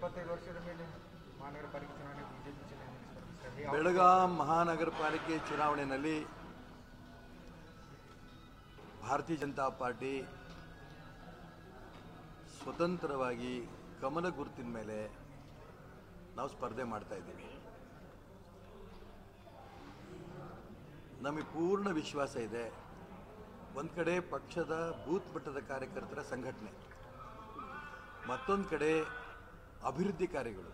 ಇಪ್ಪತ್ತೈದು ವರ್ಷದ ಮೇಲೆ ಮಹಾನಗರ ಪಾಲಿಕೆ ಚುನಾವಣೆ ಬಿಜೆಪಿ ಚುನಾವಣೆ ಸ್ಪರ್ಧಿಸ್ತಾರೆ ಹೇಗೆ ಬೆಳಗಾಂ ಮಹಾನಗರ ಪಾಲಿಕೆ ಚುನಾವಣೆಯಲ್ಲಿ ಭಾರತೀಯ ಜನತಾ ಪಾರ್ಟಿ ಸ್ವತಂತ್ರವಾಗಿ ಕಮಲ ಗುರುತಿನ ಮೇಲೆ ನಾವು ಸ್ಪರ್ಧೆ ಮಾಡ್ತಾ ಇದ್ದೀವಿ ನಮಗೆ ಪೂರ್ಣ ವಿಶ್ವಾಸ ಇದೆ ಒಂದು ಕಡೆ ಪಕ್ಷದ ಬೂತ್ ಮಟ್ಟದ ಕಾರ್ಯಕರ್ತರ ಸಂಘಟನೆ ಮತ್ತೊಂದು ಕಡೆ ಅಭಿವೃದ್ಧಿ ಕಾರ್ಯಗಳು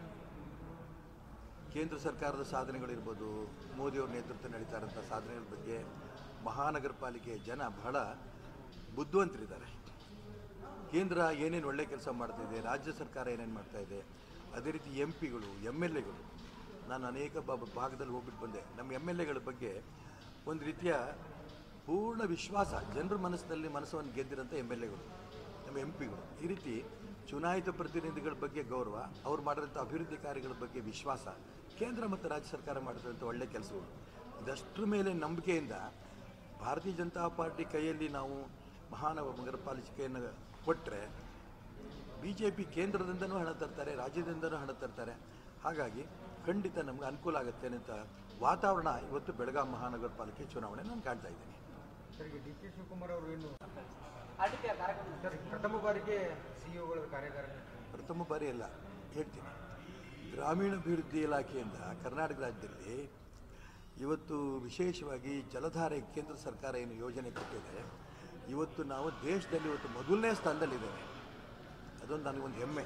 ಕೇಂದ್ರ ಸರ್ಕಾರದ ಸಾಧನೆಗಳಿರ್ಬೋದು ಮೋದಿಯವ್ರ ನೇತೃತ್ವ ನಡೀತಾ ಇರೋಂಥ ಸಾಧನೆಗಳ ಬಗ್ಗೆ ಮಹಾನಗರ ಪಾಲಿಕೆಯ ಜನ ಬಹಳ ಬುದ್ಧಿವಂತರಿದ್ದಾರೆ ಕೇಂದ್ರ ಏನೇನು ಒಳ್ಳೆ ಕೆಲಸ ಮಾಡ್ತಾ ಇದೆ ರಾಜ್ಯ ಸರ್ಕಾರ ಏನೇನು ಮಾಡ್ತಾ ಇದೆ ಅದೇ ರೀತಿ ಎಂ ಪಿಗಳು ಎಮ್ ಎಲ್ ಎಗಳು ನಾನು ಅನೇಕ ಬ- ಭಾಗದಲ್ಲಿ ಹೋಗ್ಬಿಟ್ಟು ಬಂದೆ ನಮ್ಮ ಎಮ್ ಎಲ್ ಎಗಳ ಬಗ್ಗೆ ಒಂದು ರೀತಿಯ ಪೂರ್ಣ ವಿಶ್ವಾಸ ಜನರ ಮನಸ್ಸಿನಲ್ಲಿ ಮನಸ್ಸನ್ನು ಗೆದ್ದಿರೋಂಥ ಎಮ್ ಎಲ್ ಎಗಳು ನಮ್ಮ ಎಂ ಪಿಗಳು ಈ ರೀತಿ ಚುನಾಯಿತ ಪ್ರತಿನಿಧಿಗಳ ಬಗ್ಗೆ ಗೌರವ ಅವ್ರು ಮಾಡಿರೋಂಥ ಅಭಿವೃದ್ಧಿ ಕಾರ್ಯಗಳ ಬಗ್ಗೆ ವಿಶ್ವಾಸ ಕೇಂದ್ರ ಮತ್ತು ರಾಜ್ಯ ಸರ್ಕಾರ ಮಾಡಿರೋಂಥ ಒಳ್ಳೆ ಕೆಲಸಗಳು ಇದಷ್ಟರ ಮೇಲೆ ನಂಬಿಕೆಯಿಂದ ಭಾರತೀಯ ಜನತಾ ಪಾರ್ಟಿ ಕೈಯಲ್ಲಿ ನಾವು ಮಹಾನಗರ ಪಾಲಿಕೆಯನ್ನು ಕೊಟ್ಟರೆ ಬಿ ಜೆ ಪಿ ಕೇಂದ್ರದಿಂದನೂ ಹಣ ತರ್ತಾರೆ ರಾಜ್ಯದಿಂದನೂ ಹಣ ತರ್ತಾರೆ ಹಾಗಾಗಿ ಖಂಡಿತ ನಮ್ಗೆ ಅನುಕೂಲ ಆಗುತ್ತೆ ಅಂತ ವಾತಾವರಣ ಇವತ್ತು ಬೆಳಗಾಂ ಮಹಾನಗರ ಪಾಲಿಕೆ ಚುನಾವಣೆ ನಾನು ಕಾಣ್ತಾ ಇದ್ದೀನಿ ಸರ್ ಈಗ ಡಿ ಕೆ ಶಿವಕುಮಾರ್ ಅವರು ಏನು ಸರ್ ಪ್ರಥಮ ಬಾರಿಗೆ ಸಿಇಒಗಳ ಕಾರ್ಯಾಗಾರ ನಡೆಸಿದ್ರು. ಪ್ರಥಮ ಬಾರಿ ಅಲ್ಲ ಹೇಳ್ತೀನಿ ಗ್ರಾಮೀಣಾಭಿವೃದ್ಧಿ ಇಲಾಖೆಯಿಂದ ಕರ್ನಾಟಕ ರಾಜ್ಯದಲ್ಲಿ ಇವತ್ತು ವಿಶೇಷವಾಗಿ ಜಲಧಾರೆ ಕೇಂದ್ರ ಸರ್ಕಾರ ಏನು ಯೋಜನೆ ಕೊಟ್ಟಿದೆ ಇವತ್ತು ನಾವು ದೇಶದಲ್ಲಿ ಇವತ್ತು ಮೊದಲನೇ ಸ್ಥಾನದಲ್ಲಿದ್ದೇವೆ ಅದೊಂದು ನನಗೊಂದು ಹೆಮ್ಮೆ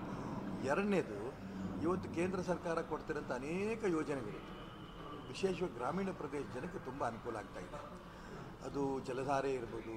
ಎರಡನೇದು ಇವತ್ತು ಕೇಂದ್ರ ಸರ್ಕಾರ ಕೊಡ್ತಿರೋಂಥ ಅನೇಕ ಯೋಜನೆಗಳು ವಿಶೇಷವಾಗಿ ಗ್ರಾಮೀಣ ಪ್ರದೇಶ ಜನಕ್ಕೆ ತುಂಬ ಅನುಕೂಲ ಆಗ್ತಾ ಇದೆ ಅದು ಜಲಧಾರೆ ಇರ್ಬೋದು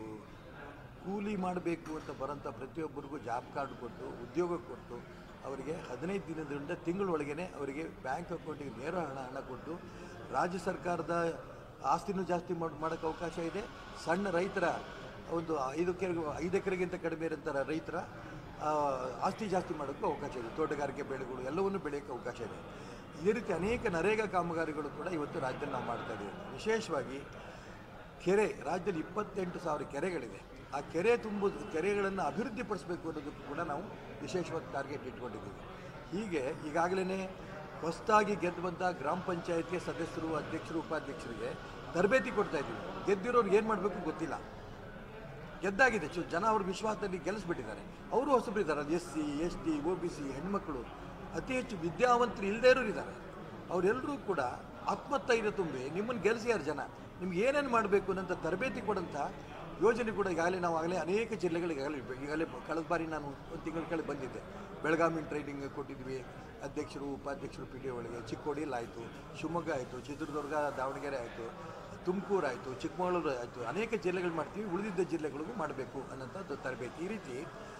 ಕೂಲಿ ಮಾಡಬೇಕು ಅಂತ ಬರೋಂಥ ಪ್ರತಿಯೊಬ್ಬರಿಗೂ ಜಾಬ್ ಕಾರ್ಡ್ ಕೊಟ್ಟು ಉದ್ಯೋಗ ಕೊಟ್ಟು ಅವರಿಗೆ ಹದಿನೈದು ದಿನದಿಂದ ತಿಂಗಳೊಳಗೇನೆ ಅವರಿಗೆ ಬ್ಯಾಂಕ್ ಅಕೌಂಟಿಗೆ ನೇರ ಹಣ ಹಣ ಕೊಟ್ಟು ರಾಜ್ಯ ಸರ್ಕಾರದ ಆಸ್ತಿನೂ ಜಾಸ್ತಿ ಮಾಡ್ ಮಾಡೋಕ್ಕೆ ಅವಕಾಶ ಇದೆ ಸಣ್ಣ ರೈತರ ಒಂದು ಐದು ಎಕರೆ ಐದು ಎಕರೆಗಿಂತ ಕಡಿಮೆ ಇರೋಂಥ ರೈತರ ಆ, ಆಸ್ತಿ ಜಾಸ್ತಿ ಮಾಡೋಕ್ಕೂ ಅವಕಾಶ ಇದೆ ತೋಟಗಾರಿಕೆ ಬೆಳೆಗಳು ಎಲ್ಲವನ್ನೂ ಬೆಳೆಯೋಕ್ಕೆ ಅವಕಾಶ ಇದೆ ಇದೇ ರೀತಿ ಅನೇಕ ನರೇಗಾ ಕಾಮಗಾರಿಗಳು ಕೂಡ ಇವತ್ತು ರಾಜ್ಯದಲ್ಲಿ ನಾವು ಮಾಡ್ತಾ ಇದ್ದೀವಿ ವಿಶೇಷವಾಗಿ ಕೆರೆ ರಾಜ್ಯದಲ್ಲಿ ಇಪ್ಪತ್ತೆಂಟು ಸಾವಿರ ಕೆರೆಗಳಿದೆ ಆ ಕೆರೆ ತುಂಬುದು ಕೆರೆಗಳನ್ನು ಅಭಿವೃದ್ಧಿಪಡಿಸಬೇಕು ಅನ್ನೋದಕ್ಕೂ ಕೂಡ ನಾವು ವಿಶೇಷವಾಗಿ ಟಾರ್ಗೆಟ್ ಇಟ್ಕೊಂಡಿದ್ದೀವಿ ಹೀಗೆ ಈಗಾಗಲೇ ಹೊಸದಾಗಿ ಗೆದ್ದು ಬಂದ ಗ್ರಾಮ ಪಂಚಾಯತ್ಗೆ ಸದಸ್ಯರು ಅಧ್ಯಕ್ಷರು ಉಪಾಧ್ಯಕ್ಷರಿಗೆ ತರಬೇತಿ ಕೊಡ್ತಾ ಇದ್ದೀವಿ ಗೆದ್ದಿರೋರು ಏನು ಮಾಡಬೇಕು ಗೊತ್ತಿಲ್ಲ ಗೆದ್ದಾಗಿದೆ ಚು ಜನ ಅವ್ರ ವಿಶ್ವಾಸದಲ್ಲಿ ಗೆಲ್ಲಿಸ್ಬಿಟ್ಟಿದ್ದಾರೆ ಅವರು ಹೊಸಬರಿದ್ದಾರೆ S C S T O B C ಹೆಣ್ಮಕ್ಳು ಅತಿ ಹೆಚ್ಚು ವಿದ್ಯಾವಂತರು ಇಲ್ಲದೇ ಇರೋರು ಇದ್ದಾರೆ ಅವರೆಲ್ಲರೂ ಕೂಡ ಆತ್ಮಸ್ಥೈರ್ಯ ತುಂಬಿ ನಿಮ್ಮನ್ನು ಗೆಲ್ಲಿಸ್ಯಾರ ಜನ ನಿಮ್ಗೆ ಏನೇನು ಮಾಡಬೇಕು ಅನ್ನೋಂಥ ತರಬೇತಿ ಕೊಡೋಂಥ ಯೋಜನೆ ಕೂಡ ಈಗಾಗಲೇ ನಾವು ಆಗಲೇ ಅನೇಕ ಜಿಲ್ಲೆಗಳಿಗೆ ಈಗಾಗಲೇ ಈಗಾಗಲೇ ಕಳೆದ ಬಾರಿ ನಾನು ಒಂದು ತಿಂಗಳ ಕೆಳಗೆ ಬಂದಿದ್ದೆ ಬೆಳಗಾವಿ ಟ್ರೈನಿಂಗ್ ಕೊಟ್ಟಿದ್ವಿ ಅಧ್ಯಕ್ಷರು ಉಪಾಧ್ಯಕ್ಷರು ಪಿ ಡಿ ಒಳಗೆ ಚಿಕ್ಕೋಡಿಯಲ್ಲಿ ಆಯಿತು ಶಿವಮೊಗ್ಗ ಆಯಿತು ಚಿತ್ರದುರ್ಗ ದಾವಣಗೆರೆ ಆಯಿತು ತುಮಕೂರು ಆಯಿತು ಚಿಕ್ಕಮಗಳೂರು ಆಯಿತು ಅನೇಕ ಜಿಲ್ಲೆಗಳು ಮಾಡ್ತೀವಿ ಉಳಿದಿದ್ದ ಜಿಲ್ಲೆಗಳಿಗೂ ಮಾಡಬೇಕು ಅನ್ನೋಂಥದ್ದು ತರಬೇತಿ ಈ ರೀತಿ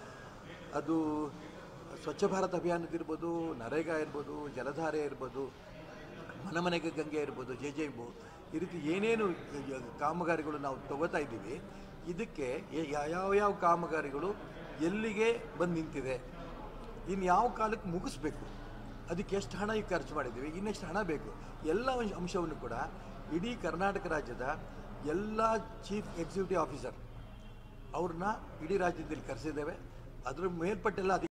ಅದು ಸ್ವಚ್ಛ ಭಾರತ್ ಅಭಿಯಾನದಿರ್ಬೋದು ನರೇಗಾ ಇರ್ಬೋದು ಜಲಧಾರೆ ಇರ್ಬೋದು ಮನ ಮನೆಗೆ ಗಂಗೆ ಇರ್ಬೋದು ಜೆ ಜೆ ಈ ರೀತಿ ಏನೇನು ಕಾಮಗಾರಿಗಳು ನಾವು ತಗೋತಾ ಇದ್ದೀವಿ ಇದಕ್ಕೆ ಯಾವ ಯಾವ ಕಾಮಗಾರಿಗಳು ಎಲ್ಲಿಗೆ ಬಂದು ನಿಂತಿದೆ ಇನ್ನು ಯಾವ ಕಾಲಕ್ಕೆ ಮುಗಿಸ್ಬೇಕು ಅದಕ್ಕೆ ಎಷ್ಟು ಹಣ ಈಗ ಖರ್ಚು ಮಾಡಿದ್ದೀವಿ ಇನ್ನೆಷ್ಟು ಹಣ ಬೇಕು ಎಲ್ಲ ಅಂಶ- ಅಂಶವನ್ನು ಕೂಡ ಇಡೀ ಕರ್ನಾಟಕ ರಾಜ್ಯದ ಎಲ್ಲ ಚೀಫ್ ಎಕ್ಸಿಕ್ಯೂಟಿವ್ ಆಫೀಸರ್ ಅವ್ರನ್ನ ಇಡೀ ರಾಜ್ಯದಲ್ಲಿ ಕರೆಸಿದ್ದೇವೆ ಅದ್ರ ಮೇಲ್ಪಟ್ಟೆಲ್ಲ ಅಧಿಕ